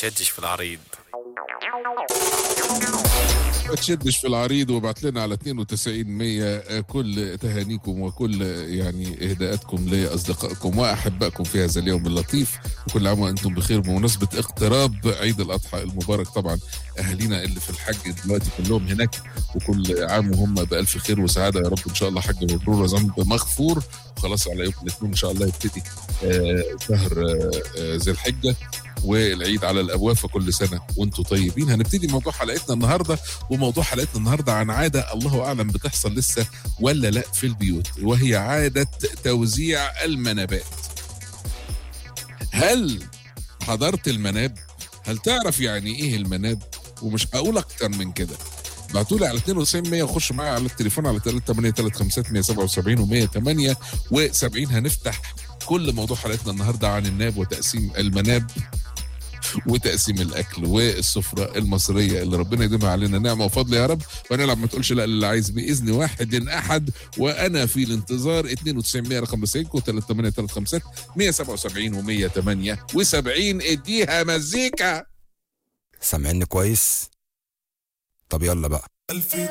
تشدش في العريض ما تشدش في العريض وابعت لنا على 92 100 كل تهانيكم وكل يعني اهداءاتكم لاصدقائكم واحبائكم في هذا اليوم اللطيف وكل عام وانتم بخير بمناسبه اقتراب عيد الاضحى المبارك طبعا اهالينا اللي في الحج دلوقتي كلهم هناك وكل عام وهم بالف خير وسعاده يا رب ان شاء الله حج مبرور وذنب مغفور وخلاص على يوم الاثنين ان شاء الله يبتدي آه، شهر آه، آه، ذي الحجه والعيد على الابواب فكل سنه وانتم طيبين هنبتدي موضوع حلقتنا النهارده وموضوع حلقتنا النهارده عن عاده الله اعلم بتحصل لسه ولا لا في البيوت وهي عاده توزيع المنابات هل حضرت المناب هل تعرف يعني ايه المناب ومش هقول اكتر من كده بعتوا لي على 92 100 وخش معايا على التليفون على 3835 177 و 178 هنفتح كل موضوع حلقتنا النهارده عن الناب وتقسيم المناب وتقسيم الاكل والسفره المصريه اللي ربنا يديمها علينا نعمه وفضل يا رب ونلعب ما تقولش لا اللي عايز باذن واحد احد وانا في الانتظار 92 100 رقم رسائلكم 3835 177 و 178 اديها مزيكا سامعني كويس طب يلا بقى ألف